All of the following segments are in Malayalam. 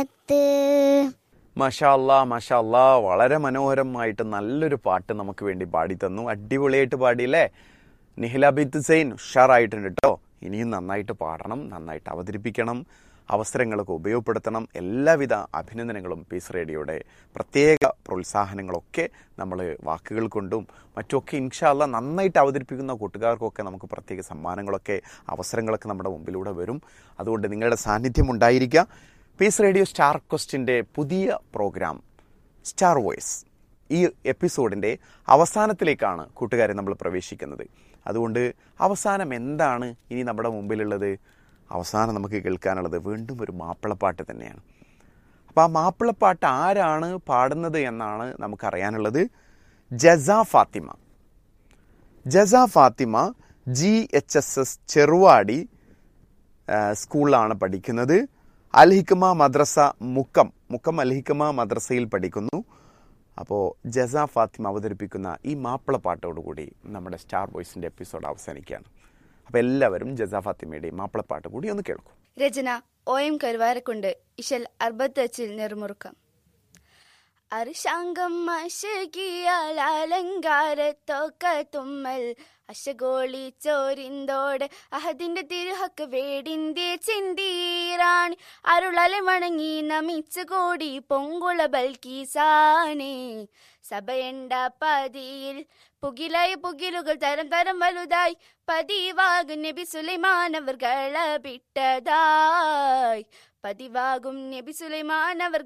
റഹ്മത്ത് മഷാല്ലാ മഷാല്ലാ വളരെ മനോഹരമായിട്ട് നല്ലൊരു പാട്ട് നമുക്ക് വേണ്ടി പാടി തന്നു അടിപൊളിയായിട്ട് പാടിയില്ലേ നിഹില ബിത്ത് സെയിൻ ഉഷാറായിട്ടുണ്ട് കേട്ടോ ഇനിയും നന്നായിട്ട് പാടണം നന്നായിട്ട് അവതരിപ്പിക്കണം അവസരങ്ങളൊക്കെ ഉപയോഗപ്പെടുത്തണം എല്ലാവിധ അഭിനന്ദനങ്ങളും പീസ് റേഡിയോയുടെ പ്രത്യേക പ്രോത്സാഹനങ്ങളൊക്കെ നമ്മൾ വാക്കുകൾ കൊണ്ടും മറ്റുമൊക്കെ ഇൻഷാല്ല നന്നായിട്ട് അവതരിപ്പിക്കുന്ന കൂട്ടുകാർക്കൊക്കെ നമുക്ക് പ്രത്യേക സമ്മാനങ്ങളൊക്കെ അവസരങ്ങളൊക്കെ നമ്മുടെ മുമ്പിലൂടെ വരും അതുകൊണ്ട് നിങ്ങളുടെ സാന്നിധ്യം ഉണ്ടായിരിക്കുക പീസ് റേഡിയോ സ്റ്റാർ ക്വസ്റ്റിൻ്റെ പുതിയ പ്രോഗ്രാം സ്റ്റാർ വോയിസ് ഈ എപ്പിസോഡിൻ്റെ അവസാനത്തിലേക്കാണ് കൂട്ടുകാരെ നമ്മൾ പ്രവേശിക്കുന്നത് അതുകൊണ്ട് അവസാനം എന്താണ് ഇനി നമ്മുടെ മുമ്പിലുള്ളത് അവസാനം നമുക്ക് കേൾക്കാനുള്ളത് വീണ്ടും ഒരു മാപ്പിളപ്പാട്ട് തന്നെയാണ് അപ്പോൾ ആ മാപ്പിളപ്പാട്ട് ആരാണ് പാടുന്നത് എന്നാണ് നമുക്കറിയാനുള്ളത് Jasa Fathima Jasa Fathima G H S S Cheruvady ആ, സ്കൂളിലാണ് പഠിക്കുന്നത് അൽഹിക്കമ മദ്രസ മുക്കം മുക്കം അൽഹിക്കമ മദ്രസയിൽ പഠിക്കുന്നു അപ്പോൾ ജസ ഫാത്തിമ അവതരിപ്പിക്കുന്ന ഈ മാപ്പിള പാട്ടോടുകൂടി നമ്മുടെ സ്റ്റാർ ബോയ്സിൻ്റെ എപ്പിസോഡ് അവസാനിക്കുകയാണ് അപ്പോൾ എല്ലാവരും ജസ ഫാത്തിമയുടെ ഈ മാപ്പിളപ്പാട്ട് കൂടി ഒന്ന് കേൾക്കും രചന ഒ എം കരുവാരക്കുണ്ട് ഇശൽ അർബത്തച്ചിൽ നെറുമുറുക്കം അർശാംഗം അശകിയാൽ അലങ്കാരത്തൊക്ക തുമ്മൽ അശഗോളി ചോരിന്തോടെ അഹദിന്റെ തിരുഹക്ക് വേടിന്റെ ചിന്തീറാണി അരുളലെ വണങ്ങി നമിച്ചു കൂടി പൊങ്കുള ബൽക്കീസാനെ സഭയണ്ട പതിയിൽ പുകിലായ പുകിലുകൾ തരം തരം വലുതായി പതിവാകും നബി സുലൈമാൻ അവർ വിട്ടതായി പതിവാകും നബി സുലൈമാൻ അവർ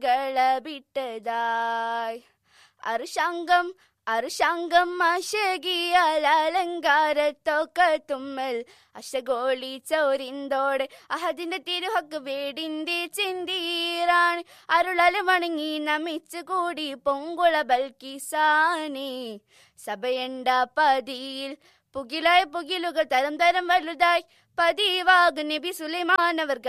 വിട്ടതായി അർശാംഗം അർശാംഗം അശകിയാൽ അലങ്കാരത്തൊക്ക തുമ്മൽ അശഗോളി ചോരിന്തോടെ അഹദിന്റെ തിരുഹക്ക് വേടിന്റെ ചിന്തീറാണ് അരുളല വണങ്ങി നമിച്ചു കൂടി പൊങ്കുള ബൽക്കിസാനെ സഭയണ്ട പതിയിൽ പുകിലായ പുകിലുകൾ തരം തരം വലുതായി പതിവാകും നബി സുലൈമാൻ അവർ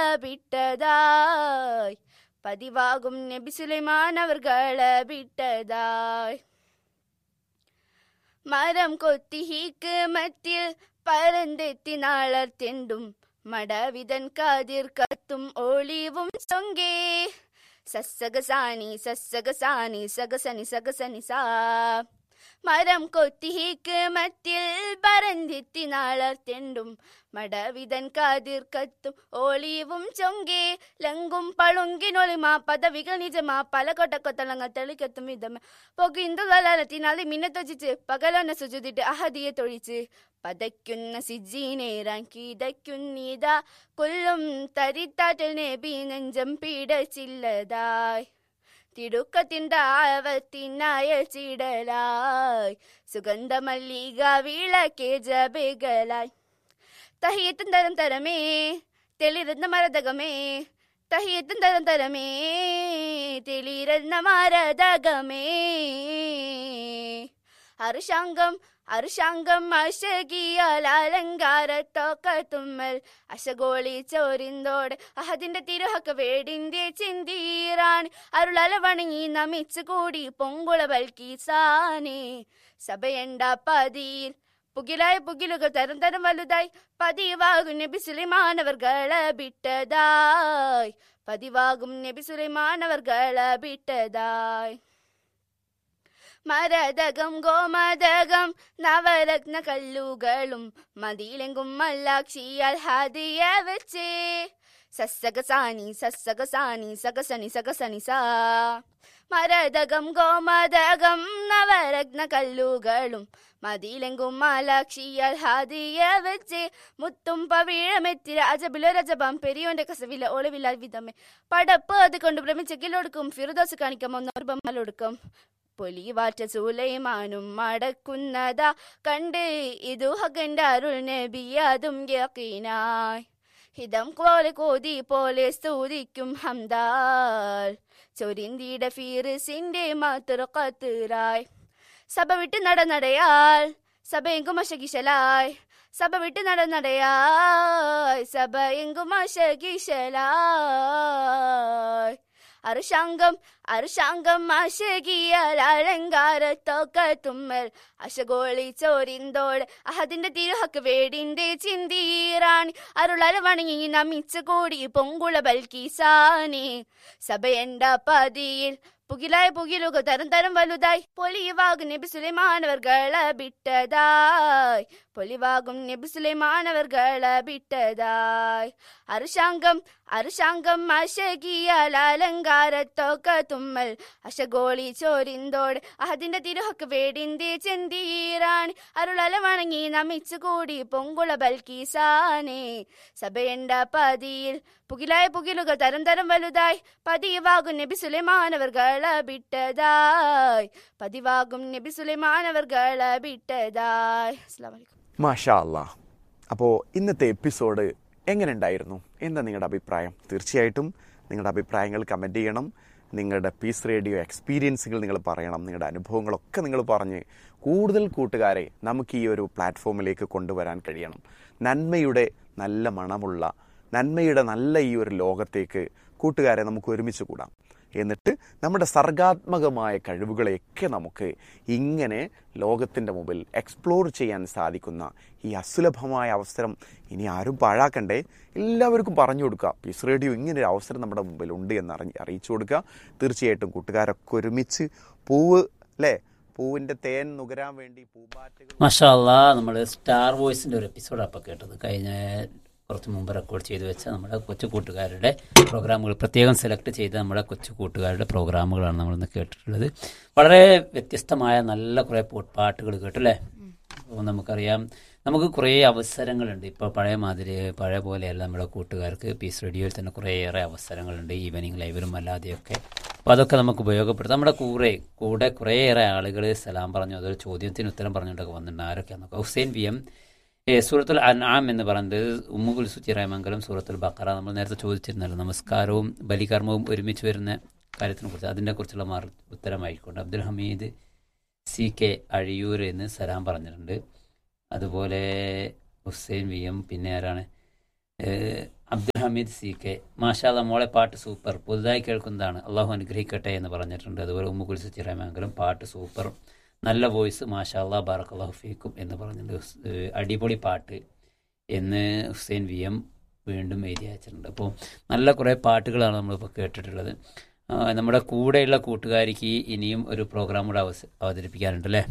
വിട്ടതായി പതിവാകും നബി സുലൈമാൻ അവർ വിട്ടതായി മരം കൊത്തി ഹീക്ക് പരന്തെത്തി നാളർത്തെണ്ടും മടവിതൻ കാതിർ കത്തും ഒളിവും സൊങ്കേ സസ്സഗസാനി സസ്സഗസാനി സഗസനി സഗസനി സാ മരം കൊത്തി ഹീക്ക് പരന്തെത്തി നാളർത്തെണ്ടും മടവിതൻ കാതിർ കത്തും ഒളിവും ചൊങ്കേ ലങ്കും പളുങ്കിനൊളിമാ പദവികൾ നിജമാ പല കൊട്ടക്കൊത്തളങ്ങൾ തെളിക്കത്തും വിധം പൊകിന്തു ലലത്തിനാളി മിന്നത്തൊച്ചിച്ച് പകലൊന്ന സുചുതിട്ട് അഹദിയെ തൊഴിച്ച് പതയ്ക്കുന്ന സിജീനേറാൻ കിതയ്ക്കുന്നിതാ കൊല്ലും തരിത്താറ്റൽ നേബി നെഞ്ചം പീഡച്ചില്ലതായി തിടുക്കത്തിൻ്റെ ചിടലായി സുഗന്ധമല്ലിക വിളക്കേ ജബികളായി തഹിയത്തും തരം തരമേ തെളിരുന്ന മരതകമേ തഹിയത്തും തരം തരമേ തെളിരുന്ന മരതകമേ അർശാംഗം അർശാംഗം അശകിയാൽ അലങ്കാരത്തൊക്ക തുമ്മൽ അശഗോളി ചോരിന്തോടെ അഹദിന്റെ തിരുഹക്ക് വേടിന്റെ ചിന്തീറാണ് അരുളല വണങ്ങി നമിച്ചു കൂടി പൊങ്കുള ബൽക്കീസാനെ സഭയണ്ട പതിയിൽ പുകിലായ പുകിലുകൾ തരം തരം വലുതായി പതിവാകും നബി സുലൈമാനവർ വിട്ടതായി പതിവാകും നബി സുലൈമാനവർ വിട്ടതായി മരതകം ഗോമതകം നവരത്ന കല്ലുകളും മതിയിലെങ്കും മല്ലാക്ഷിയാൽ ഹതിയ വെച്ചേ സസ്സകസാനി സസ്സകസാനി സകസനി സകസനി സാ മരതകം ഗോമതകം നവരത്ന കല്ലുകളും മതിയിലെങ്കും മാലാക്ഷിയാൽ ഹാദിയ വെച്ച് മുത്തും പവിഴമെത്തി രാജബിലോ രജബാം പെരിയോന്റെ കസവില ഒളിവില്ല വിധമേ പടപ്പ് അത് കൊണ്ട് ഭ്രമിച്ചെങ്കിലൊടുക്കും ഫിറുദോസ് കാണിക്കാം ഒന്നോർബമ്മലൊടുക്കും പൊലിവാറ്റ സുലൈമാനും മടക്കുന്നതാ കണ്ട് ഇതു ഹകന്റെ അരുൾ നബി അതും യക്കീനായി ഹിതം പോലെ കോതി പോലെ സ്തുതിക്കും ഹംദാൽ ചൊരിന്തിയുടെ ഫീറിസിന്റെ മാതൃക്കത്തിറായി സഭ വിട്ട് നടനടയാൽ സഭ എങ്കും അശകിശലായി സഭ വിട്ട് നടനടയായി സഭ എങ്കും അശകിശലായി അറുശാങ്കം അറുശാങ്കം അശകിയാൽ അലങ്കാരത്തൊക്കെ തുമ്മൽ അശകോളി ചോരിന്തോട് അഹദിന്റെ തിരുഹക്ക് വേടിന്റെ ചിന്തീറാണി അരുളര വണങ്ങി നമിച്ച കൂടി പൊങ്കുള ബൽക്കീസാനി സഭയണ്ട പതിയിൽ പുകിലായ പുകിലുകൾ തരം തരം വലുതായി പൊലിവാകും നബി സുലൈമാനവർകളെ വിട്ടതായി പൊലിവാകും നബി സുലൈമാനവർകളെ വിട്ടതായി അറുശാങ്കം അറുശാങ്കം അശകിയാൽ അലങ്കാരത്തൊക്കെ തുമ്മൽ അശഗോളി ചോരിന്തോട് അതിന്റെ തിരുഹക്ക് വേടിന്റെ ചെന്തീറാണി അരുളല വണങ്ങി നമിച്ചു കൂടി പൊങ്കുള ബൽക്കീസാനെ സഭയണ്ട പതിയിൽ പുകിലായ പുകിലുകൾ തരം തരം വലുതായി പതിവാകും നബി സുലൈമാനവർകളെ വിട്ടതായി പതിവാകും നബി സുലൈമാനവർകളെ വിട്ടതായി അസ്സലാമു അലൈക്കും മാഷാ അല്ലാ അപ്പോൾ ഇന്നത്തെ എപ്പിസോഡ് എങ്ങനെ ഉണ്ടായിരുന്നു എന്താ നിങ്ങളുടെ അഭിപ്രായം തീർച്ചയായിട്ടും നിങ്ങളുടെ അഭിപ്രായങ്ങൾ കമൻറ്റ് ചെയ്യണം നിങ്ങളുടെ പീസ് റേഡിയോ എക്സ്പീരിയൻസുകൾ നിങ്ങൾ പറയണം നിങ്ങളുടെ അനുഭവങ്ങളൊക്കെ നിങ്ങൾ പറഞ്ഞ് കൂടുതൽ കൂട്ടുകാരെ നമുക്ക് ഈ ഒരു പ്ലാറ്റ്ഫോമിലേക്ക് കൊണ്ടുവരാൻ കഴിയണം നന്മയുടെ നല്ല മണമുള്ള നന്മയുടെ നല്ല ഈ ഒരു ലോകത്തേക്ക് കൂട്ടുകാരെ നമുക്ക് ഒരുമിച്ച് കൂടാം എന്നിട്ട് നമ്മുടെ സർഗാത്മകമായ കഴിവുകളെയൊക്കെ നമുക്ക് ഇങ്ങനെ ലോകത്തിൻ്റെ മുമ്പിൽ എക്സ്പ്ലോർ ചെയ്യാൻ സാധിക്കുന്ന ഈ അസുലഭമായ അവസരം ഇനി ആരും പാഴാക്കണ്ടേ എല്ലാവർക്കും പറഞ്ഞു കൊടുക്കുക പീസ് റേഡിയോ ഇങ്ങനെ ഒരു അവസരം നമ്മുടെ മുമ്പിൽ ഉണ്ട് എന്ന് അറിഞ്ഞ് അറിയിച്ചു കൊടുക്കുക തീർച്ചയായിട്ടും കൂട്ടുകാരൊക്കെ ഒരുമിച്ച് പൂവ് അല്ലേ പൂവിൻ്റെ തേൻ നുകരാൻ വേണ്ടി പൂമ്പാറ്റകൾ മഷാല്ല നമ്മൾ സ്റ്റാർ വോയിസിന്റെ ഒരു എപ്പിസോഡ് അപ്പോൾ കേട്ടത് കഴിഞ്ഞ കുറച്ച് മുമ്പ് റെക്കോർഡ് ചെയ്ത് വെച്ച നമ്മുടെ കൊച്ചു കൂട്ടുകാരുടെ പ്രോഗ്രാമുകൾ പ്രത്യേകം സെലക്ട് ചെയ്ത നമ്മുടെ കൊച്ചു കൂട്ടുകാരുടെ പ്രോഗ്രാമുകളാണ് നമ്മളിന്ന് കേട്ടിട്ടുള്ളത് വളരെ വ്യത്യസ്തമായ നല്ല കുറേ പാട്ടുകൾ കേട്ടല്ലേ അപ്പോൾ നമുക്കറിയാം നമുക്ക് കുറേ അവസരങ്ങളുണ്ട് ഇപ്പോൾ പഴയ മാതിരി പഴയ പോലെയല്ല നമ്മുടെ കൂട്ടുകാർക്ക് പീസ് റേഡിയോയിൽ തന്നെ കുറേയേറെ അവസരങ്ങളുണ്ട് ഈവനിങ് ലൈവിലും അല്ലാതെയൊക്കെ അപ്പോൾ അതൊക്കെ നമുക്ക് ഉപയോഗപ്പെടുത്താം നമ്മുടെ കൂടെ കൂടെ കുറേയേറെ ആളുകൾ സലാം പറഞ്ഞു അതൊരു ചോദ്യത്തിന് ഉത്തരം പറഞ്ഞുകൊണ്ടൊക്കെ വന്നിട്ടുണ്ട് ആരൊക്കെയാണെന്നൊക്കെ ഹുസൈൻ വി എം ഏ, സൂറത്തുൽ അൻആം എന്ന് പറയുന്നത് ഉമ്മുകുൽ സുച്ചിറായമംഗലം സൂറത്തുൽ ബക്കറ നമ്മൾ നേരത്തെ ചോദിച്ചിരുന്നല്ലോ നമസ്കാരവും ബലികർമ്മവും ഒരുമിച്ച് വരുന്ന കാര്യത്തിനെ കുറിച്ച് അതിനെ കുറിച്ചുള്ള മാർ ഉത്തരമായിക്കൊണ്ട് അബ്ദുൽ ഹമീദ് സി കെ അഴിയൂർ എന്ന് സലാം പറഞ്ഞിട്ടുണ്ട് അതുപോലെ ഹുസൈൻ വി എം പിന്നെ ആരാണ് ഏഹ് അബ്ദുൽ ഹമീദ് സി കെ മാഷാദ മോളെ പാട്ട് സൂപ്പർ പുതുതായി കേൾക്കുന്നതാണ് അള്ളാഹു അനുഗ്രഹിക്കട്ടെ എന്ന് പറഞ്ഞിട്ടുണ്ട് അതുപോലെ ഉമ്മുകുൽ സുച്ചിറായമംഗലം പാട്ട് സൂപ്പർ നല്ല വോയിസ് മാഷാല്ലാ ബാറക്കല്ലാഹു ഫീക്കും എന്ന് പറഞ്ഞിട്ടുണ്ട് ഹുസ്- ഏഹ് അടിപൊളി പാട്ട് എന്ന് ഹുസൈൻ വി എം വീണ്ടും എഴുതി അയച്ചിട്ടുണ്ട് അപ്പോൾ നല്ല കുറേ പാട്ടുകളാണ് നമ്മളിപ്പോൾ കേട്ടിട്ടുള്ളത് ആ, നമ്മുടെ കൂടെയുള്ള കൂട്ടുകാരിക്ക് ഇനിയും ഒരു പ്രോഗ്രാം കൂടെ അവസ അവതരിപ്പിക്കാനുണ്ട് അല്ലേ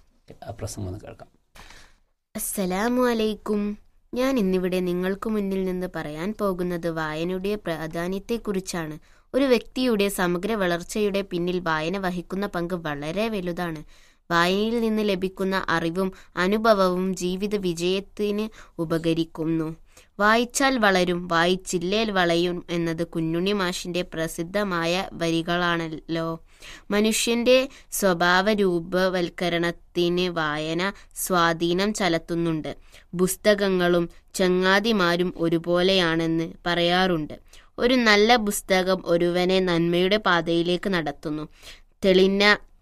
ആ പ്രസംഗം ഒന്ന് കേൾക്കാം അസ്സലാമു അലൈക്കും ഞാൻ ഇന്നിവിടെ നിങ്ങൾക്ക് മുന്നിൽ നിന്ന് പറയാൻ പോകുന്നത് വായനയുടെ പ്രാധാന്യത്തെക്കുറിച്ചാണ് ഒരു വ്യക്തിയുടെ സമഗ്ര വളർച്ചയുടെ പിന്നിൽ വായന വഹിക്കുന്ന പങ്ക് വളരെ വലുതാണ് വായനയിൽ നിന്ന് ലഭിക്കുന്ന അറിവും അനുഭവവും ജീവിത വിജയത്തിന് ഉപകരിക്കുന്നു വായിച്ചാൽ വളരും വായിച്ചില്ലേൽ വളയും എന്നത് കുഞ്ഞുണ്ണി മാഷിന്റെ പ്രസിദ്ധമായ വരികളാണല്ലോ മനുഷ്യന്റെ സ്വഭാവ രൂപവൽക്കരണത്തിന് വായന സ്വാധീനം ചെലുത്തുന്നുണ്ട് പുസ്തകങ്ങളും ചങ്ങാതിമാരും ഒരുപോലെയാണെന്ന് പറയാറുണ്ട് ഒരു നല്ല പുസ്തകം ഒരുവനെ നന്മയുടെ പാതയിലേക്ക് നടത്തുന്നു തെളിഞ്ഞ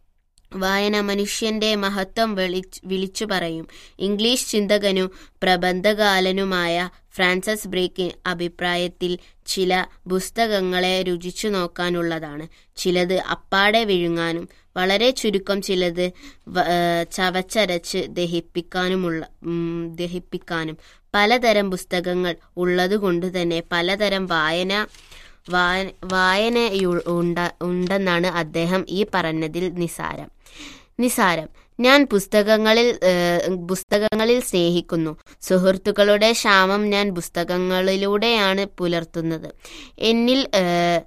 വായന മനുഷ്യന്റെ മഹത്വം വിളിച്ച് വിളിച്ചു പറയും ഇംഗ്ലീഷ് ചിന്തകനും പ്രബന്ധകാലനുമായ ഫ്രാൻസിസ് ബ്രേക്ക് അഭിപ്രായത്തിൽ ചില പുസ്തകങ്ങളെ രുചിച്ചു നോക്കാനുള്ളതാണ് ചിലത് അപ്പാടെ വിഴുങ്ങാനും വളരെ ചുരുക്കം ചിലത് വ- ഏഹ് ചവച്ചരച്ച് ദഹിപ്പിക്കാനുമുള്ള ഉം, ദഹിപ്പിക്കാനും പലതരം പുസ്തകങ്ങൾ ഉള്ളതുകൊണ്ട് തന്നെ പലതരം വായന വായന വായനയു- ഉണ്ട ഉണ്ടെന്നാണ് അദ്ദേഹം ഈ പറഞ്ഞതിൽ നിസാരം നിസാരം ഞാൻ പുസ്തകങ്ങളിൽ ഏഹ്, പുസ്തകങ്ങളിൽ സ്നേഹിക്കുന്നു സുഹൃത്തുക്കളുടെ ക്ഷാമം ഞാൻ പുസ്തകങ്ങളിലൂടെയാണ് പുലർത്തുന്നത് എന്നിൽ ഏഹ്,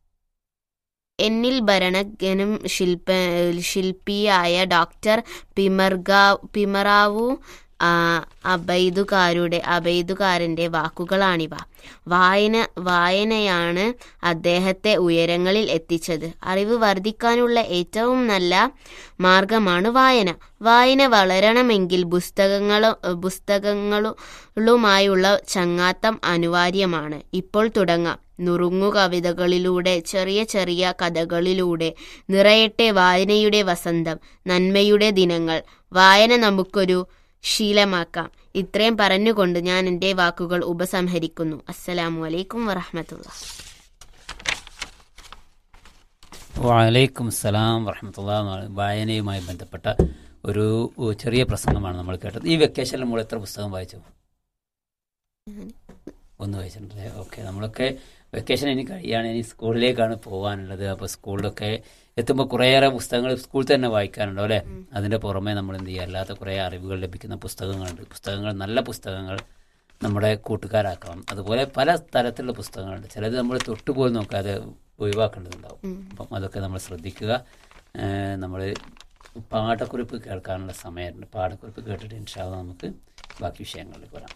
എന്നിൽ ഭരണജ്ഞനും ശില്പ ശില്പിയായ ഡോക്ടർ പിമർഗാ പിമറാവു ആ, അബൈദുകാരുടെ അബൈദുകാരന്റെ വാക്കുകളാണിവ വായന വായനയാണ് അദ്ദേഹത്തെ ഉയരങ്ങളിൽ എത്തിച്ചത് അറിവ് വർദ്ധിക്കാനുള്ള ഏറ്റവും നല്ല മാർഗമാണ് വായന വായന വളരണമെങ്കിൽ പുസ്തകങ്ങളും പുസ്തകങ്ങളുമായുള്ള ചങ്ങാത്തം അനിവാര്യമാണ് ഇപ്പോൾ തുടങ്ങാം നുറുങ്ങു കവിതകളിലൂടെ ചെറിയ ചെറിയ കഥകളിലൂടെ നിറയട്ടെ വായനയുടെ വസന്തം നന്മയുടെ ദിനങ്ങൾ വായന നമുക്കൊരു ശീലമാക്കാം ഇത്രയും പറഞ്ഞുകൊണ്ട് ഞാൻ എൻ്റെ വാക്കുകൾ ഉപസംഹരിക്കുന്നു അസ്സലാമു അലൈക്കും വറഹമത്തുള്ള വലൈക്കും സലാം വറഹമത്തുള്ള വായനയുമായി ബന്ധപ്പെട്ട ഒരു ഒരു ചെറിയ പ്രസംഗമാണ് നമ്മൾ കേട്ടത് ഈ വെക്കേഷനിൽ നമ്മൾ എത്ര പുസ്തകം വായിച്ചു ഒന്ന് വായിച്ചിട്ടുണ്ടല്ലേ ഓക്കെ നമ്മളൊക്കെ വെക്കേഷൻ ഇനി കഴിയാണ് ഇനി സ്കൂളിലേക്കാണ് പോകാനുള്ളത് അപ്പോൾ സ്കൂളിലൊക്കെ എത്തുമ്പോൾ കുറേയേറെ പുസ്തകങ്ങൾ സ്കൂളിൽ തന്നെ വായിക്കാനുണ്ടോ അല്ലേ അതിൻ്റെ പുറമെ നമ്മൾ എന്ത് ചെയ്യുക അല്ലാത്ത കുറേ അറിവുകൾ ലഭിക്കുന്ന പുസ്തകങ്ങളുണ്ട് പുസ്തകങ്ങൾ നല്ല പുസ്തകങ്ങൾ നമ്മുടെ കൂട്ടുകാരാക്കണം അതുപോലെ പല തരത്തിലുള്ള പുസ്തകങ്ങളുണ്ട് ചിലത് നമ്മൾ തൊട്ടുപോലും നോക്കാതെ ഒഴിവാക്കേണ്ടതുണ്ടാവും അപ്പം അതൊക്കെ നമ്മൾ ശ്രദ്ധിക്കുക നമ്മൾ പാഠക്കുറിപ്പ് കേൾക്കാനുള്ള സമയമുണ്ട് പാഠക്കുറിപ്പ് കേട്ടിട്ട് ഇൻഷാല്ല നമുക്ക് ബാക്കി വിഷയങ്ങളിലേക്ക് വരാം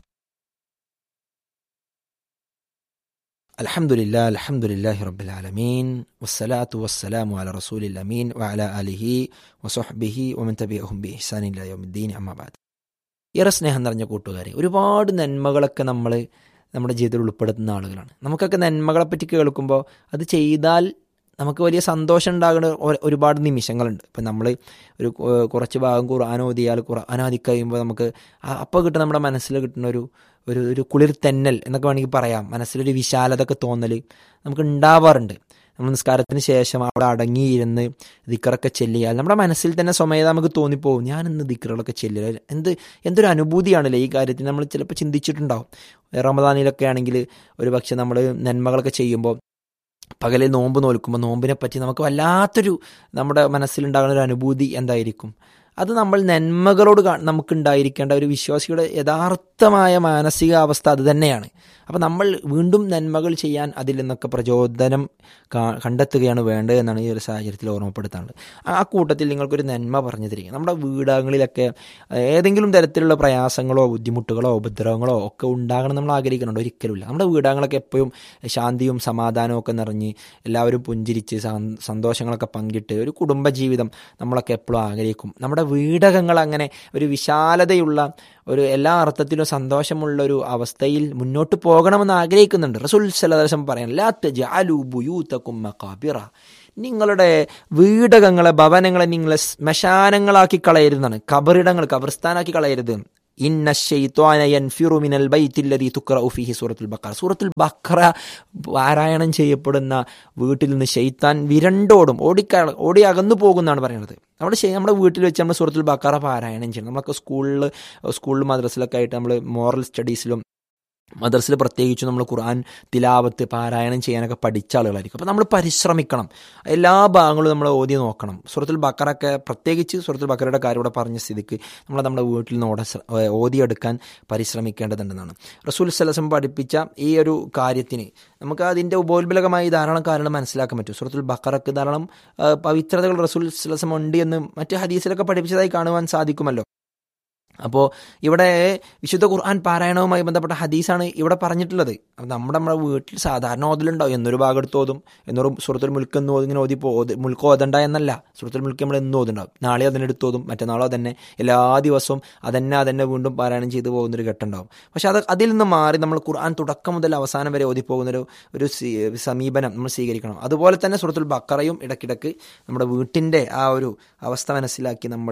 الحمد لله الحمد لله رب العالمين والصلاة والسلام على رسول الأمين وعلى آله وصحبه ومن تبعهم بإحسان إلى يوم الدين أما بعد ഏറെ സ്നേഹം നിറഞ്ഞ കൂട്ടുകാരെ ഒരുപാട് നന്മകളൊക്കെ നമ്മൾ നമ്മുടെ ജീവിതത്തിൽ ഉൾപ്പെടുത്തുന്ന ആളുകളാണ് നമുക്കൊക്കെ നന്മകളെപ്പറ്റി കേൾക്കുമ്പോൾ അത് ചെയ്താൽ നമുക്ക് വലിയ സന്തോഷം ഉണ്ടാകുന്ന ഒ- ഒരുപാട് നിമിഷങ്ങളുണ്ട് ഇപ്പം നമ്മൾ ഒരു കു- കുറച്ച് ഭാഗം ഖുർആൻ ഓതിയാൽ ഖുർആൻ ഓതി കഴിയുമ്പോൾ നമുക്ക് ആ- അപ്പോൾ കിട്ടുന്ന നമ്മുടെ മനസ്സിൽ കിട്ടുന്ന ഒരു ഒരു ഒരു കുളിർ തെന്നൽ എന്നൊക്കെ വേണമെങ്കിൽ പറയാം മനസ്സിലൊരു വിശാലതൊക്കെ തോന്നൽ നമുക്ക് ഉണ്ടാവാറുണ്ട് നമ്മൾ നിസ്കാരത്തിന് ശേഷം അവിടെ അടങ്ങിയിരുന്ന് ദിക്കറൊക്കെ ചെല്ലിയാൽ നമ്മുടെ മനസ്സിൽ തന്നെ സ്വമേധ നമുക്ക് തോന്നിപ്പോവും ഞാൻ ഇന്ന് ദിക്കറുകളൊക്കെ ചെല്ലുക എന്ത് എന്തൊരു അനുഭൂതിയാണല്ലേ ഈ കാര്യത്തിൽ നമ്മൾ ചിലപ്പോൾ ചിന്തിച്ചിട്ടുണ്ടാവും റമദാനിലൊക്കെ ആണെങ്കിൽ ഒരു പക്ഷെ നമ്മൾ നന്മകളൊക്കെ ചെയ്യുമ്പോൾ പകലിൽ നോമ്പ് നോൽക്കുമ്പോൾ നോമ്പിനെ പറ്റി നമുക്ക് വല്ലാത്തൊരു നമ്മുടെ മനസ്സിലുണ്ടാകുന്ന ഒരു അനുഭൂതി എന്തായിരിക്കും അത് നമ്മൾ നന്മകളോട് കാ- നമുക്കുണ്ടായിരിക്കേണ്ട ഒരു വിശ്വാസിയുടെ യഥാർത്ഥമായ മാനസികാവസ്ഥ അത് തന്നെയാണ് അപ്പോൾ നമ്മൾ വീണ്ടും നന്മകൾ ചെയ്യാൻ അതിൽ നിന്നൊക്കെ പ്രചോദനം കാ- കണ്ടെത്തുകയാണ് വേണ്ടത് എന്നാണ് ഈ ഒരു സാഹചര്യത്തിൽ ഓർമ്മപ്പെടുത്താനുള്ളത് ആ കൂട്ടത്തിൽ നിങ്ങൾക്കൊരു നന്മ പറഞ്ഞു തരിക നമ്മുടെ വീടുകളിലൊക്കെ ഏതെങ്കിലും തരത്തിലുള്ള പ്രയാസങ്ങളോ ബുദ്ധിമുട്ടുകളോ ഉപദ്രവങ്ങളോ ഒക്കെ ഉണ്ടാകണം നമ്മൾ ആഗ്രഹിക്കുന്നുണ്ട് ഒരിക്കലുമില്ല നമ്മുടെ വീടാങ്ങളൊക്കെ എപ്പോഴും ശാന്തിയും സമാധാനവും ഒക്കെ നിറഞ്ഞ് എല്ലാവരും പുഞ്ചിരിച്ച് സൻ- സന്തോഷങ്ങളൊക്കെ പങ്കിട്ട് ഒരു കുടുംബജീവിതം നമ്മളൊക്കെ എപ്പോഴും ആഗ്രഹിക്കും നമ്മുടെ വീടകങ്ങൾ അങ്ങനെ ഒരു വിശാലതയുള്ള ഒരു എല്ലാ അർത്ഥത്തിലും സന്തോഷമുള്ള ഒരു അവസ്ഥയിൽ മുന്നോട്ട് പോകണമെന്ന് ആഗ്രഹിക്കുന്നുണ്ട് റസൂൽ സലദർശം പറയാൻ ലാ തജ്അലു ബുയൂതകും മഖാബിറ നിങ്ങളുടെ വീടകങ്ങളെ ഭവനങ്ങളെ നിങ്ങളെ ശ്മശാനങ്ങളാക്കി കളയരുതെന്നാണ് കബറിടങ്ങൾ കബർസ്ഥാനാക്കി കളയരുത് ഇന്ന ശൈത്വാന യൻഫിറു മിനൽ ബൈത്തില്ലദീ തുഖ്റഉ ഫീഹി സൂറത്തുൽ ബഖറ സൂറത്തുൽ ബഖറ പാരായണം ചെയ്യപ്പെടുന്ന വീട്ടിൽ നിന്ന് ഷെയ്ത്താൻ വിരണ്ടോടും ഓടിക്ക ഓടി അകന്നു പോകുന്നാണ് പറയുന്നത് നമ്മുടെ ശൈ- നമ്മുടെ വീട്ടിൽ വെച്ച് നമ്മൾ സൂറത്തുൽ ബഖറ പാരായണം ചെയ്യണം നമ്മളൊക്കെ സ്കൂളിൽ സ്കൂളിൽ മദ്രസിലൊക്കെ ആയിട്ട് നമ്മൾ മോറൽ സ്റ്റഡീസിലും മദർസിൽ പ്രത്യേകിച്ച് നമ്മൾ ഖുർആൻ തിലാവത്ത് പാരായണം ചെയ്യാനൊക്കെ പഠിച്ച ആളുകളായിരിക്കും അപ്പോൾ നമ്മൾ പരിശ്രമിക്കണം എല്ലാ ഭാഗങ്ങളും നമ്മൾ ഓതി നോക്കണം സൂറത്തുൽ ബക്കറൊക്കെ പ്രത്യേകിച്ച് സൂറത്തുൽ ബക്കറയുടെ കാര്യം ഇവിടെ പറഞ്ഞ സ്ഥിതിക്ക് നമ്മൾ നമ്മുടെ വീട്ടിൽ നിന്ന് ഓട ഓതിയെടുക്കാൻ പരിശ്രമിക്കേണ്ടതുണ്ടെന്നാണ് റസൂൽ സലസം പഠിപ്പിച്ച ഈ ഒരു കാര്യത്തിന് നമുക്ക് അതിൻ്റെ ഉപോത്ബലകമായി ധാരാളം കാര്യങ്ങൾ മനസ്സിലാക്കാൻ പറ്റും സൂറത്തുൽ ബക്കറക്ക് ധാരാളം ആ, പവിത്രതകൾ റസൂൽ സലസം ഉണ്ട് എന്ന് മറ്റ് ഹദീസിലൊക്കെ പഠിപ്പിച്ചതായി കാണുവാൻ സാധിക്കുമല്ലോ അപ്പോൾ ഇവിടെ വിശുദ്ധ ഖുർആൻ പാരായണവുമായി ബന്ധപ്പെട്ട ഹദീസാണ് ഇവിടെ പറഞ്ഞിട്ടുള്ളത് അപ്പോൾ നമ്മുടെ നമ്മുടെ വീട്ടിൽ സാധാരണ ഓതലുണ്ടാവും എന്നൊരു ഭാഗം എടുത്ത് ഓതും എന്നൊരു സുഹൃത്തുൽ മുൽക്ക് എന്ന് ഇങ്ങനെ ഓതി പോ ഓതി മുൽക്ക് ഓതണ്ട എന്നല്ല സുഹൃത്തുൽ മുൽക്ക് നമ്മൾ എന്നും ഓതുണ്ടാവും നാളെ അതിനെടുത്ത് ഓതും മറ്റന്നാളോ തന്നെ എല്ലാ ദിവസവും അതന്നെ അതന്നെ വീണ്ടും പാരായണം ചെയ്തു പോകുന്നൊരു ഘട്ടമുണ്ടാവും പക്ഷെ അത് അതിൽ നിന്ന് മാറി നമ്മൾ ഖുർആൻ തുടക്കം മുതൽ അവസാനം വരെ ഓതി പോകുന്നൊരു ഒരു സീ- സമീപനം നമ്മൾ സ്വീകരിക്കണം അതുപോലെ തന്നെ സുഹൃത്തുൽ ബക്കറയും ഇടയ്ക്കിടയ്ക്ക് നമ്മുടെ വീട്ടിൻ്റെ ആ ഒരു അവസ്ഥ മനസ്സിലാക്കി നമ്മൾ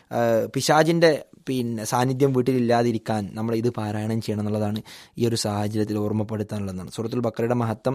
പിശാജിൻ്റെ പിന്നെ സാന്നിധ്യം വീട്ടിലില്ലാതിരിക്കാൻ നമ്മൾ ഇത് പാരായണം ചെയ്യണം എന്നുള്ളതാണ് ഈ ഒരു സാഹചര്യത്തിൽ ഓർമ്മപ്പെടുത്താനുള്ളതാണ് സൂറത്തുൽ ബക്കറയുടെ മഹത്വം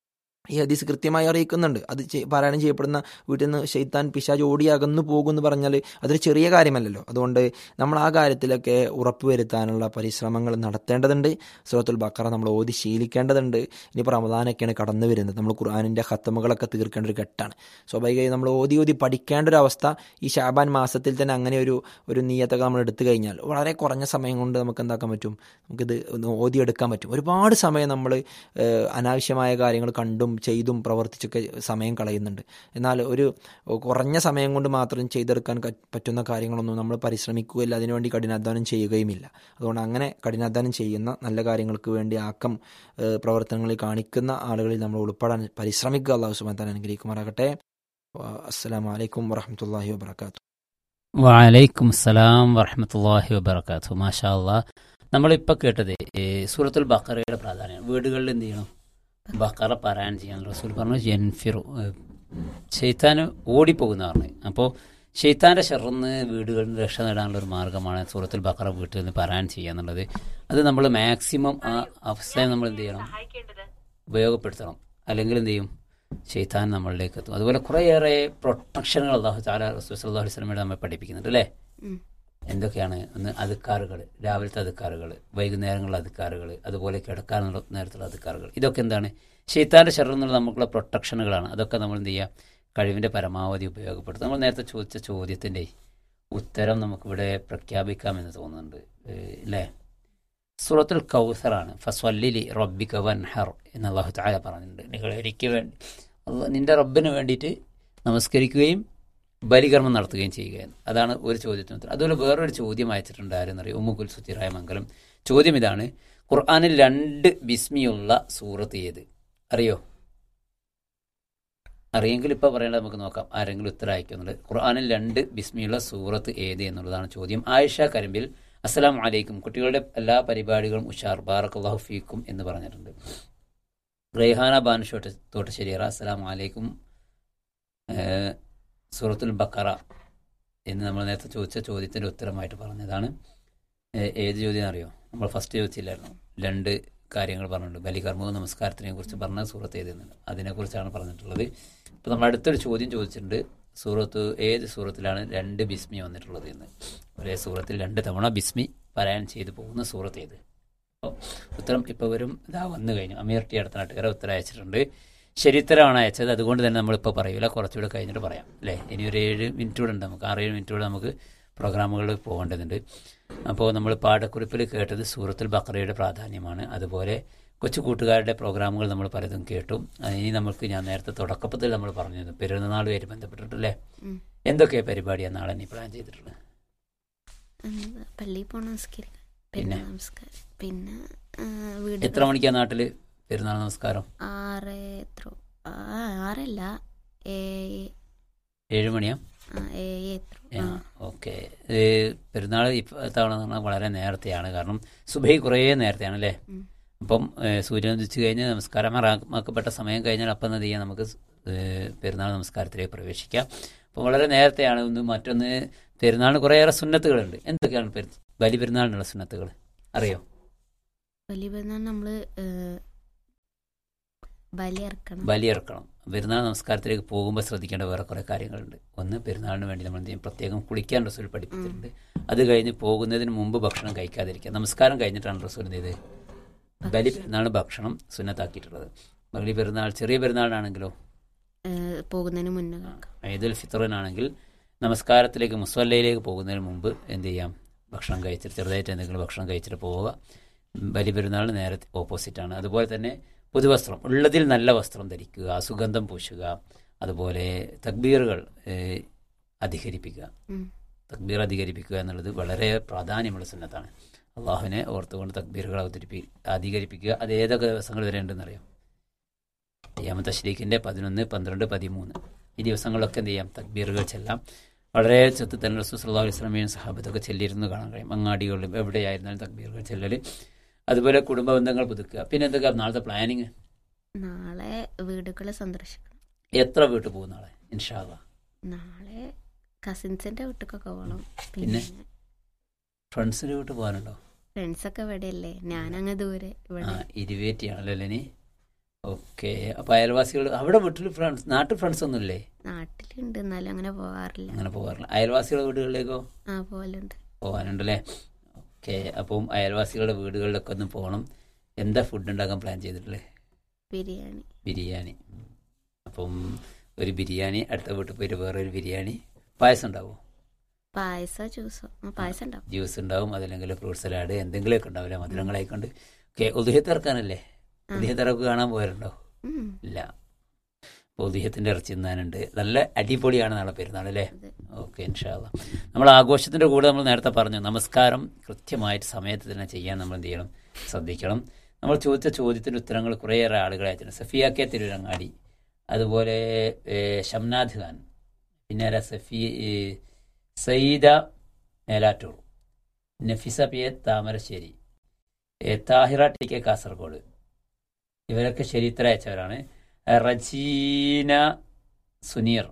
ഈ ഹദീസ് കൃത്യമായി അറിയിക്കുന്നുണ്ട് അത് ചെ- പാരായണം ചെയ്യപ്പെടുന്ന വീട്ടിൽ നിന്ന് ഷെയ്ത്താൻ പിശാജ് ഓടി അകന്നു പോകും എന്ന് പറഞ്ഞാൽ അതൊരു ചെറിയ കാര്യമല്ലല്ലോ അതുകൊണ്ട് നമ്മൾ ആ കാര്യത്തിലൊക്കെ ഉറപ്പുവരുത്താനുള്ള പരിശ്രമങ്ങൾ നടത്തേണ്ടതുണ്ട് സൂറത്തുൽ ബക്കറ നമ്മൾ ഓതി ശീലിക്കേണ്ടതുണ്ട് ഇനിയിപ്പോൾ റമദാനൊക്കെയാണ് കടന്നു വരുന്നത് നമ്മൾ ഖുർആാനിൻ്റെ ഖത്തമുകളൊക്കെ തീർക്കേണ്ട ഒരു ഘട്ടമാണ് സ്വാഭാവികമായി നമ്മൾ ഓതി ഓതി പഠിക്കേണ്ട ഒരു അവസ്ഥ ഈ ഷാബാൻ മാസത്തിൽ തന്നെ അങ്ങനെ ഒരു ഒരു നീയത്തൊക്കെ നമ്മൾ എടുത്തു കഴിഞ്ഞാൽ വളരെ കുറഞ്ഞ സമയം കൊണ്ട് നമുക്ക് എന്താക്കാൻ പറ്റും നമുക്കിത് ഒന്ന് ഓതിയെടുക്കാൻ പറ്റും ഒരുപാട് സമയം നമ്മൾ അനാവശ്യമായ കാര്യങ്ങൾ കണ്ടും ചെയ്തും പ്രവർത്തിച്ചൊക്കെ സമയം കളയുന്നുണ്ട് എന്നാൽ ഒരു കുറഞ്ഞ സമയം കൊണ്ട് മാത്രം ചെയ്തെടുക്കാൻ ക- പറ്റുന്ന കാര്യങ്ങളൊന്നും നമ്മൾ പരിശ്രമിക്കുകയില്ല അതിനുവേണ്ടി കഠിനാധ്വാനം ചെയ്യുകയുമില്ല അതുകൊണ്ട് അങ്ങനെ കഠിനാധ്വാനം ചെയ്യുന്ന നല്ല കാര്യങ്ങൾക്ക് വേണ്ടി ആക്കം ഏഹ്, പ്രവർത്തനങ്ങളിൽ കാണിക്കുന്ന ആളുകളിൽ നമ്മൾ ഉൾപ്പെടാൻ പരിശ്രമിക്കുക അള്ളാഹു സുബാൻ താൻ അനുഗ്രഹിക്കുമാറാകട്ടെ അസ്സാം വലൈക്കും വാഹമത്തല്ലാഹി വാബർക്കാത്തു വലൈക്കും സലാം വറഹമത്തല്ലാഹി വബർക്കാത്തു മാഷാ അല്ലാ നമ്മളിപ്പോൾ കേട്ടത് ഈ സൂറത്തുൽ ബക്കറയുടെ പ്രാധാന്യം വീടുകളിൽ എന്ത് ചെയ്യണം ബക്കറ പാരായണം ചെയ്യണം റസൂൽ പറഞ്ഞു ജൻഫിറു ഷെയ്ത്താൻ ഓടിപ്പോകുന്ന പറഞ്ഞു അപ്പോൾ ഷെയ്ത്താൻ്റെ ഷെറിന്ന് വീടുകളിൽ നിന്ന് രക്ഷ നേടാനുള്ള ഒരു മാർഗ്ഗമാണ് സൂറത്തുൽ ബക്കറ വീട്ടിൽ നിന്ന് പാരായണം ചെയ്യുക എന്നുള്ളത് അത് നമ്മൾ മാക്സിമം ആ അവസ്ഥയെ നമ്മൾ എന്ത് ചെയ്യണം ഉപയോഗപ്പെടുത്തണം അല്ലെങ്കിൽ എന്ത് ചെയ്യും ഷെയ്ത്താൻ നമ്മളിലേക്ക് എത്തും അതുപോലെ കുറേയേറെ പ്രൊട്ടക്ഷനുകൾ അള്ളാഹു താല റസൂൽ സല്ലല്ലാഹു അലൈഹി വസല്ലമയുടെ നമ്മെ പഠിപ്പിക്കുന്നുണ്ട് അല്ലേ ഉം. എന്തൊക്കെയാണ് ഒന്ന് അതുക്കാറുകൾ രാവിലത്തെ അതുക്കാറുകൾ വൈകുന്നേരങ്ങളിലെ അതുക്കാറുകൾ അതുപോലെ കിടക്കാനുള്ള നേരത്തുള്ള അതുക്കാറുകൾ ഇതൊക്കെ എന്താണ് ഷെയ്ത്താൻ്റെ ശരീരം എന്നുള്ള നമുക്കുള്ള പ്രൊട്ടക്ഷനുകളാണ് അതൊക്കെ നമ്മൾ എന്ത് ചെയ്യുക കഴിവിൻ്റെ പരമാവധി ഉപയോഗപ്പെടുത്തും നമ്മൾ നേരത്തെ ചോദിച്ച ചോദ്യത്തിൻ്റെ ഉത്തരം നമുക്കിവിടെ പ്രഖ്യാപിക്കാമെന്ന് തോന്നുന്നുണ്ട് ഏഹ് അല്ലേ സൂറത്തുൽ കൗസറാണ് ഫസ്വല്ലിലി റബ്ബിക വൻഹർ എന്ന് അള്ളാഹു താല പറഞ്ഞിട്ടുണ്ട് നിങ്ങൾ എനിക്ക് വേണ്ടി അള്ളാ- നിന്റെ റബ്ബിന് വേണ്ടിയിട്ട് നമസ്കരിക്കുകയും ബലികർമ്മം നടത്തുകയും ചെയ്യുകയെന്ന് അതാണ് ഒരു ചോദ്യത്തിന് ഉത്തരം അതുപോലെ വേറൊരു ചോദ്യം അയച്ചിട്ടുണ്ട് ആരെന്നറിയോ ഉമ്മുക്കുൽ സുത്തിറായ മംഗലം ചോദ്യം ഇതാണ് ഖുർആാനിൽ രണ്ട് ബിസ്മിയുള്ള സൂറത്ത് ഏത് അറിയോ അറിയെങ്കിൽ ഇപ്പോൾ പറയേണ്ടത് നമുക്ക് നോക്കാം ആരെങ്കിലും ഉത്തരം അയക്കുന്നുണ്ട് ഖുർആാനിൽ രണ്ട് ബിസ്മിയുള്ള സൂറത്ത് ഏത് എന്നുള്ളതാണ് ചോദ്യം ആയിഷ കരിമ്പിൽ അസ്സലാം അലൈക്കും കുട്ടികളുടെ എല്ലാ പരിപാടികളും ഉഷാർ ബാറക്കല്ലാഹു ഫീക്കും എന്ന് പറഞ്ഞിട്ടുണ്ട് റെയ്ഹാന ബാനുഷോട്ട് തോട്ടശ്ശേരിയറ അസ്സലാം അലൈക്കും ഏഹ്, സൂറത്തുൽ ബക്കറ എന്ന് നമ്മൾ നേരത്തെ ചോദിച്ച ചോദ്യത്തിൻ്റെ ഉത്തരമായിട്ട് പറഞ്ഞതാണ് ഏഹ്, ഏത് ചോദ്യം അറിയോ നമ്മൾ ഫസ്റ്റ് ചോദിച്ചില്ലായിരുന്നു രണ്ട് കാര്യങ്ങൾ പറഞ്ഞിട്ടുണ്ട് ബലികർമ്മവും നമസ്കാരത്തിനെ കുറിച്ച് പറഞ്ഞ സൂറത്ത് ഏതെന്നുണ്ട് അതിനെക്കുറിച്ചാണ് പറഞ്ഞിട്ടുള്ളത് ഇപ്പോൾ നമ്മൾ അടുത്തൊരു ചോദ്യം ചോദിച്ചിട്ടുണ്ട് സൂറത്ത് ഏത് സൂറത്തിലാണ് രണ്ട് ബിസ്മി വന്നിട്ടുള്ളത് എന്ന് ഒരേ സൂറത്തിൽ രണ്ട് തവണ ബിസ്മി പാരായണം ചെയ്തു പോകുന്ന സൂറത്ത് ഏത് അപ്പോൾ ഉത്തരം ഇപ്പോൾ വരും ഇതാ വന്നു കഴിഞ്ഞു അമീർ ടി അടുത്ത നാട്ടുകാരെ ഉത്തരം അയച്ചിട്ടുണ്ട് ശരിത്തരമാണ് അയച്ചത് അതുകൊണ്ട് തന്നെ നമ്മളിപ്പോൾ പറയൂല കുറച്ചുകൂടെ കഴിഞ്ഞിട്ട് പറയാം അല്ലേ ഇനി ഒരു ഏഴ് മിനിറ്റ് കൂടെ ഉണ്ട് നമുക്ക് ആറേഴ് മിനിറ്റ് കൂടെ നമുക്ക് പ്രോഗ്രാമുകളിൽ പോകേണ്ടതുണ്ട് അപ്പോൾ നമ്മൾ പാഠക്കുറിപ്പിൽ കേട്ടത് സൂറത്തുൽ ബക്രയുടെ പ്രാധാന്യമാണ് അതുപോലെ കൊച്ചു കൂട്ടുകാരുടെ പ്രോഗ്രാമുകൾ നമ്മൾ പലതും കേട്ടു അത് ഇനി നമുക്ക് ഞാൻ നേരത്തെ തുടക്കത്തിൽ നമ്മൾ പറഞ്ഞിരുന്നു പെരുന്നാളുമായിട്ട് ബന്ധപ്പെട്ടിട്ടല്ലേ ഉം. എന്തൊക്കെ പരിപാടിയാണ് നാളെ നീ പ്ലാൻ ചെയ്തിട്ടുള്ളത് എന്താ, പള്ളിയിൽ പോണ നമസ്കരിക്കാൻ പിന്നെ? പിന്നെ നമസ്കാരം പിന്നെ ആ, വീട് എത്ര മണിക്കാണ് നാട്ടിൽ പെരുന്നാൾ നമസ്കാരം ആറ് എത്ര ആ, ആറല്ല ഏഴ് ഏഴ് മണിയാ ആ, ഏഴ് എത്ര ആ. ഓക്കെ പെരുന്നാൾ ഇത്തവണ എന്ന് പറഞ്ഞാൽ വളരെ നേരത്തെയാണ് കാരണം സുബൈ കുറേ നേരത്തെയാണ് അല്ലേ ഉം. അപ്പം ഏഹ്, സൂര്യൻ ഉദിച്ചു കഴിഞ്ഞ് നമസ്കാരമാക്കപ്പെട്ട സമയം കഴിഞ്ഞാൽ അപ്പം എന്ത് ചെയ്യാം നമുക്ക് സ്- ഏഹ്, പെരുന്നാൾ നമസ്കാരത്തിലേക്ക് പ്രവേശിക്കാം അപ്പോൾ വളരെ നേരത്തെയാണ് ഒന്ന് മറ്റൊന്ന് പെരുന്നാളിന് കുറേയേറെ സുന്നത്തുകളുണ്ട് എന്തൊക്കെയാണ് പെരു ബലി പെരുന്നാളിനുള്ള സുന്നത്തുകൾ അറിയോ വലിയ പെരുന്നാൾ നമ്മള് ഏ, ബലി ഇറക്കണം ബലി ഇറക്കണം പെരുന്നാൾ നമസ്കാരത്തിലേക്ക് പോകുമ്പോൾ ശ്രദ്ധിക്കേണ്ട വേറെ കുറേ കാര്യങ്ങളുണ്ട് ഒന്ന് പെരുന്നാളിന് വേണ്ടി നമ്മൾ എന്ത് ചെയ്യും പ്രത്യേകം കുളിക്കാൻ റസൂൽ പഠിപ്പിച്ചിട്ടുണ്ട് അത് കഴിഞ്ഞ് പോകുന്നതിന് മുമ്പ് ഭക്ഷണം കഴിക്കാതിരിക്കുക നമസ്കാരം കഴിഞ്ഞിട്ടാണ് റസൂൽ എന്ത് ചെയ്ത് ബലി പെരുന്നാളിന് ഭക്ഷണം സുന്നത്താക്കിയിട്ടുള്ളത് ബലി പെരുന്നാൾ ചെറിയ പെരുന്നാളിനാണെങ്കിലോ ഏ, പോകുന്നതിന് മുന്നേ കഴിക്കാം ഈദുൽ ഫിത്തറിനാണെങ്കിൽ നമസ്കാരത്തിലേക്ക് മുസ്വല്ലയിലേക്ക് പോകുന്നതിന് മുമ്പ് എന്ത് ചെയ്യാം ഭക്ഷണം കഴിച്ചിട്ട് ചെറുതായിട്ട് എന്തെങ്കിലും ഭക്ഷണം കഴിച്ചിട്ട് പോവുക ബലി പെരുന്നാളിന് നേരെ ഓപ്പോസിറ്റാണ് അതുപോലെ തന്നെ പുതുവസ്ത്രം ഉള്ളതിൽ നല്ല വസ്ത്രം ധരിക്കുക സുഗന്ധം പൂശുക അതുപോലെ തക്ബീറുകൾ ഏഹ്, അധികരിപ്പിക്കുക ഉം. തക്ബീർ അധികരിപ്പിക്കുക എന്നുള്ളത് വളരെ പ്രാധാന്യമുള്ള സുന്നത്താണ് അള്ളാഹുവിനെ ഓർത്തുകൊണ്ട് തക്ബീറുകൾ അവതരിപ്പി അധികരിപ്പിക്കുക അത് ഏതൊക്കെ ദിവസങ്ങൾ വരെ ഉണ്ടെന്നറിയാം അയ്യാമത്തെ ഷരീഖിൻ്റെ പതിനൊന്ന് പന്ത്രണ്ട് പതിമൂന്ന് ഈ ദിവസങ്ങളിലൊക്കെ എന്ത് ചെയ്യാം തക്ബീറുകൾ ചെല്ലാം വളരെ ചെത്ത് തന്നെ റസൂൽ സല്ലല്ലാഹു അലൈഹി വസല്ലമയും സഹാബത്തൊക്കെ ചെല്ലിരുന്ന് കാണാൻ കഴിയും അങ്ങാടികളിലും എവിടെയായിരുന്നാലും തക്ബീറുകൾ ചെല്ലൽ അതുപോലെ കുടുംബ ബന്ധങ്ങൾ പുതുക്കുക പിന്നെ എന്തൊക്കെ നാളത്തെ പ്ലാനിങ് നാളെ വീടുകൾ സന്ദർശിക്കണം എത്ര വീട്ടിൽ പോകും നാളെ ഇൻഷാല്ല നാളെ കസിൻസിന്റെ വീട്ടിലൊക്കെ പോകണം പിന്നെ? പിന്നെ ഫ്രണ്ട്സിൻ്റെ വീട്ടിൽ പോകാനുണ്ടോ ഫ്രണ്ട്സൊക്കെ ഇവിടെയല്ലേ ഞാനങ്ങ് ദൂരെ ആ ഇവിടെ ഇരുവേറ്റിയാണല്ലോ അല്ലേ ഇനി ഓക്കെ അപ്പോൾ അയൽവാസികൾ അവിടെ വീട്ടിൽ ഫ്രണ്ട്സ് നാട്ടിൽ ഫ്രണ്ട്സ് ഒന്നുമില്ലേ നാട്ടിലുണ്ട് എന്നാലും അങ്ങനെ പോകാറില്ല അങ്ങനെ പോകാറില്ല അയൽവാസികളുടെ വീടുകളിലേക്കോ ആ പോലുണ്ട് പോകാനുണ്ടല്ലേ ഓക്കെ അപ്പം അയൽവാസികളുടെ വീടുകളിലൊക്കെ ഒന്ന് പോകണം എന്താ ഫുഡ് ഉണ്ടാക്കാൻ പ്ലാൻ ചെയ്തിട്ടുള്ളത് ബിരിയാണി ബിരിയാണി അപ്പം ഒരു ബിരിയാണി അടുത്ത വീട്ടിൽ പോയിട്ട് വേറൊരു ബിരിയാണി പായസം ഉണ്ടാവുമോ പായസോ ജ്യൂസോ ആ പായസം ഉണ്ടാവും ജ്യൂസ് ഉണ്ടാവും അതല്ലെങ്കിൽ ഫ്രൂട്ട് സലാഡ് എന്തെങ്കിലുമൊക്കെ ഉണ്ടാവില്ല മധുരങ്ങളായിക്കൊണ്ട് ഓക്കെ ഉദയത്ത് ഇറക്കാനല്ലേ ആ. ഉദയത്തിറക്ക് കാണാൻ പോയാലുണ്ടോ ഉം, ഇല്ല ഉദയത്തിൻ്റെ ഇറച്ചി തിന്നാനുണ്ട് നല്ല അടിപൊളിയാണ് നാളെ പെരുന്നാൾ അല്ലേ അതെ. ഓക്കെ ഇൻഷാല്ല നമ്മൾ ആഘോഷത്തിൻ്റെ കൂടെ നമ്മൾ നേരത്തെ പറഞ്ഞു നമസ്കാരം കൃത്യമായിട്ട് സമയത്ത് തന്നെ ചെയ്യാൻ നമ്മൾ എന്ത് ചെയ്യണം ശ്രദ്ധിക്കണം നമ്മൾ ചോദിച്ച ചോദ്യത്തിൻ്റെ ഉത്തരങ്ങൾ കുറേയേറെ ആളുകൾ അയച്ചിട്ടുണ്ട് സഫിയ കെ തിരുരങ്ങാടി അതുപോലെ ഏ, ഷംനാഥ് ഖാൻ പിന്നെ ആരാ സഫി ഏ, സയ്യിദ മേലാറ്റൂർ നഫിസ പി എ താമരശ്ശേരി ഏ, താഹിറ ടി കെ കാസർഗോഡ് ഇവരൊക്കെ ശരിത്തര അയച്ചവരാണ് റജീന സുനീർ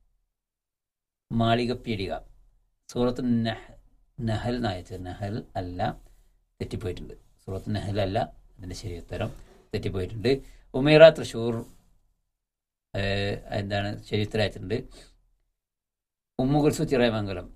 മാളികപ്പീടിക സൂറത്ത് നഹ് നഹൽ എന്നയച്ചത് നഹൽ അല്ല തെറ്റിപ്പോയിട്ടുണ്ട് സൂറത്ത് നഹൽ അല്ല അതിൻ്റെ ശരി ഉത്തരം തെറ്റിപ്പോയിട്ടുണ്ട് ഉമേറ തൃശ്ശൂർ ഏഹ്, എന്താണ് ചരിത്രമായിട്ടുണ്ട് ഉമ്മുകുൽസു ചിറയമംഗലം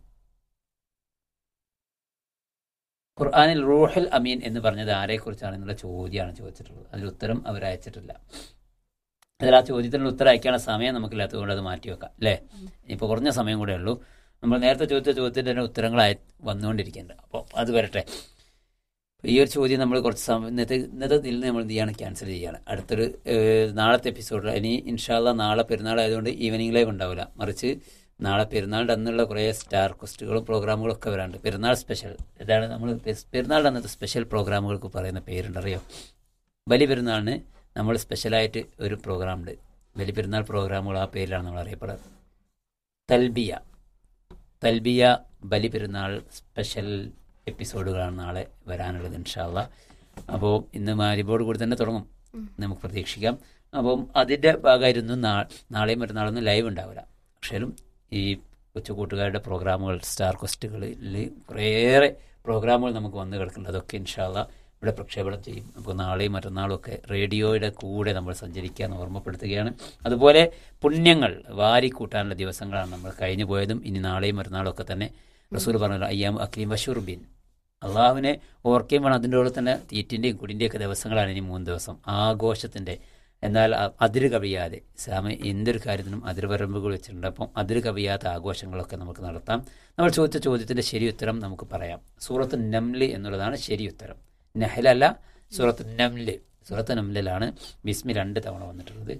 ഖുർആാനിൽ റൂഹൽ അമീൻ എന്ന് പറഞ്ഞത് ആരെക്കുറിച്ചാണ് എന്നുള്ള ചോദ്യമാണ് ചോദിച്ചിട്ടുള്ളത് അതിൽ ഉത്തരം അവർ അയച്ചിട്ടില്ല അതിൽ ആ ചോദ്യത്തിനുള്ള ഉത്തരം അയക്കാനുള്ള സമയം നമുക്കില്ലാത്തതുകൊണ്ട് അത് മാറ്റി വെക്കാം അല്ലേ ഇപ്പോൾ കുറഞ്ഞ സമയം കൂടെ ഉള്ളൂ നമ്മൾ നേരത്തെ ചോദിച്ച ചോദ്യത്തിൻ്റെ തന്നെ ഉത്തരങ്ങളായി വന്നുകൊണ്ടിരിക്കുന്നുണ്ട് അപ്പോൾ അത് വരട്ടെ ഈ ഒരു ചോദ്യം നമ്മൾ കുറച്ച് സമയം ഇന്നത്തെ ഇന്നത്തെ ഇതിൽ നിന്ന് നമ്മൾ എന്ത് ചെയ്യാണ് ക്യാൻസൽ ചെയ്യാണ് അടുത്തൊരു ഏഹ്, നാളത്തെ എപ്പിസോഡിൽ ഇനി ഇൻഷാല്ല നാളെ പെരുന്നാൾ ആയതുകൊണ്ട് ഈവനിങ് ലൈവ് ഉണ്ടാവില്ല മറിച്ച് നാളെ പെരുന്നാളിൻ്റെ അന്നുള്ള കുറേ സ്റ്റാർ ക്വസ്റ്റുകളും പ്രോഗ്രാമുകളും ഒക്കെ വരാനുണ്ട് പെരുന്നാൾ സ്പെഷ്യൽ ഇതാണ് നമ്മൾ പെരുന്നാളിൻ്റെ അന്നത്തെ സ്പെഷ്യൽ പ്രോഗ്രാമുകൾക്ക് പറയുന്ന പേരുണ്ട് അറിയോ ബലി പെരുന്നാളിന് നമ്മൾ സ്പെഷ്യലായിട്ട് ഒരു പ്രോഗ്രാം ഉണ്ട് ബലി പെരുന്നാൾ പ്രോഗ്രാമുകൾ ആ പേരിലാണ് നമ്മൾ അറിയപ്പെടുന്നത് തൽബിയ തൽബിയ ബലി പെരുന്നാൾ സ്പെഷ്യൽ എപ്പിസോഡുകളാണ് നാളെ വരാനുള്ളത് ഇൻഷാല്ല അപ്പോൾ ഇന്ന് മാരിബോർഡ് കൂടി തന്നെ തുടങ്ങും നമുക്ക് പ്രതീക്ഷിക്കാം അപ്പം അതിൻ്റെ ഭാഗമായിരുന്നു നാ നാളെയും മറ്റന്നാളൊന്നും ലൈവ് ഉണ്ടാവില്ല പക്ഷേലും ഈ കൊച്ചു കൂട്ടുകാരുടെ പ്രോഗ്രാമുകൾ സ്റ്റാർ ക്വസ്റ്റുകളിൽ കുറേയേറെ പ്രോഗ്രാമുകൾ നമുക്ക് വന്ന് കിടക്കുന്നുണ്ട് അതൊക്കെ ഇൻഷാല്ല ഇവിടെ പ്രക്ഷേപണം ചെയ്യും അപ്പോൾ നാളെയും മറ്റന്നാളും ഒക്കെ റേഡിയോയുടെ കൂടെ നമ്മൾ സഞ്ചരിക്കാൻ ഓർമ്മപ്പെടുത്തുകയാണ് അതുപോലെ പുണ്യങ്ങൾ വാരിക്കൂട്ടാനുള്ള ദിവസങ്ങളാണ് നമ്മൾ കഴിഞ്ഞു പോയതും ഇനി നാളെയും മറ്റന്നാളും ഒക്കെ തന്നെ റസൂൽ പറഞ്ഞല്ലോ അയ്യാം അക്ലീം ബഷൂർബീൻ അള്ളാഹുവിനെ ഓർക്കുകയും വേണം അതിൻ്റെ കൂടെ തന്നെ തീറ്റിൻ്റെയും കുടിൻ്റെയൊക്കെ ദിവസങ്ങളാണ് ഇനി മൂന്ന് ദിവസം ആഘോഷത്തിൻ്റെ എന്നാൽ അ- അതിര് കവിയാതെ ഇസ്ലാമ് എന്തൊരു കാര്യത്തിനും അതിർവരമ്പുകൾ വെച്ചിട്ടുണ്ട് അപ്പം അതിര് കവിയാത്ത ആഘോഷങ്ങളൊക്കെ നമുക്ക് നടത്താം നമ്മൾ ചോദിച്ച ചോദ്യത്തിൻ്റെ ശരി ഉത്തരം നമുക്ക് പറയാം സൂറത്ത് നംല് എന്നുള്ളതാണ് ശരി ഉത്തരം നഹലല്ല സൂറത്ത് നംല് സൂറത്ത് നംലിലാണ് ബിസ്മി രണ്ട് തവണ വന്നിട്ടുള്ളത്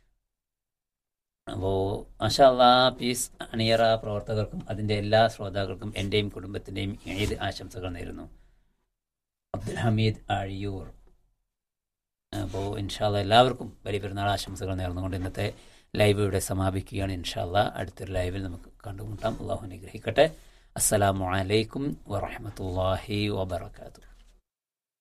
അപ്പോൾ മാഷാല്ലാ പീസ് അണിയറ പ്രവർത്തകർക്കും അതിൻ്റെ എല്ലാ ശ്രോതാക്കൾക്കും എൻ്റെയും കുടുംബത്തിൻ്റെയും ഏത് ആശംസകൾ നേരുന്നു അബ്ദുൽ ഹമീദ് ആഴിയൂർ അപ്പോൾ ഇൻഷാല്ല എല്ലാവർക്കും വലിയ പെരുന്നാൾ ആശംസകൾ നേർന്നുകൊണ്ട് ഇന്നത്തെ ലൈവ് ഇവിടെ സമാപിക്കുകയാണ് ഇൻഷാല്ല അടുത്തൊരു ലൈവിൽ നമുക്ക് കണ്ടുമുട്ടാം അള്ളാഹു അനുഗ്രഹിക്കട്ടെ അസ്സലാമു അലൈക്കും വറഹമത്തല്ലാഹി വബർക്കാത്തു